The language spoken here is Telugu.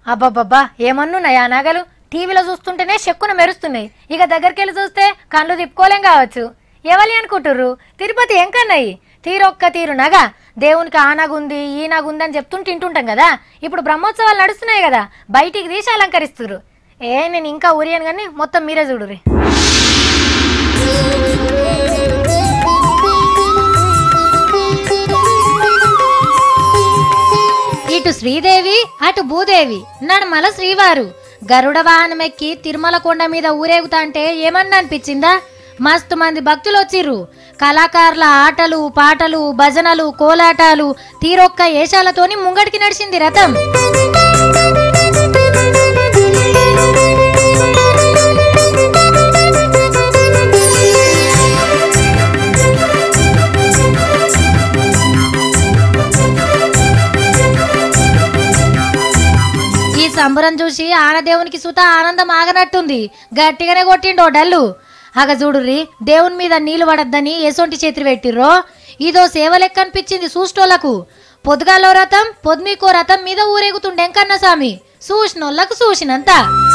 అబ్బబ్బబ్బా ఏమన్నున్నాయి ఆ నగలు టీవీలో చూస్తుంటేనే చెక్కున మెరుస్తున్నాయి ఇక దగ్గరికి వెళ్ళి చూస్తే కళ్ళు తిప్పుకోలేం కావచ్చు ఎవలి అనుకుంటుర్రు తిరుపతి ఎంకన్నాయి తీరొక్క తీరు నగ దేవునికి ఆ నగుంది ఈ నగుంది అని చెప్తుంటే తింటుంటాం కదా ఇప్పుడు బ్రహ్మోత్సవాలు నడుస్తున్నాయి కదా బయటికి తీసి అలంకరిస్తుర్రు ఏ నేను ఇంకా ఊరియను కానీ మొత్తం మీరే చూడుర్రి ఇటు శ్రీదేవి అటు భూదేవి నడమల శ్రీవారు గరుడ వాహనం ఎక్కి తిరుమల కొండ మీద ఊరేగుతా అంటే ఏమన్నా అనిపించిందా మస్తు మంది భక్తులు వచ్చిర్రు కళాకారుల ఆటలు పాటలు భజనలు కోలాటాలు తీరొక్క ఏషాలతోని ముంగడికి నడిచింది రథం ఈ సంబరం చూసి ఆనదేవునికి సుత ఆనందం ఆగనట్టుంది గట్టిగానే కొట్టిండో డల్లు అగ చూడుర్రి దేవుని మీద నీళ్లు పడద్దని ఎసొంటి చేతులు పెట్టిర్రో ఇదో సేవ లెక్క అనిపించింది చూస్టోళ్లకు పొద్దుగాలో రథం పొద్దుమీకో రథం మీద ఊరేగుతుండే ఎంకన్న సామి చూసినోళ్ళకు చూసినంత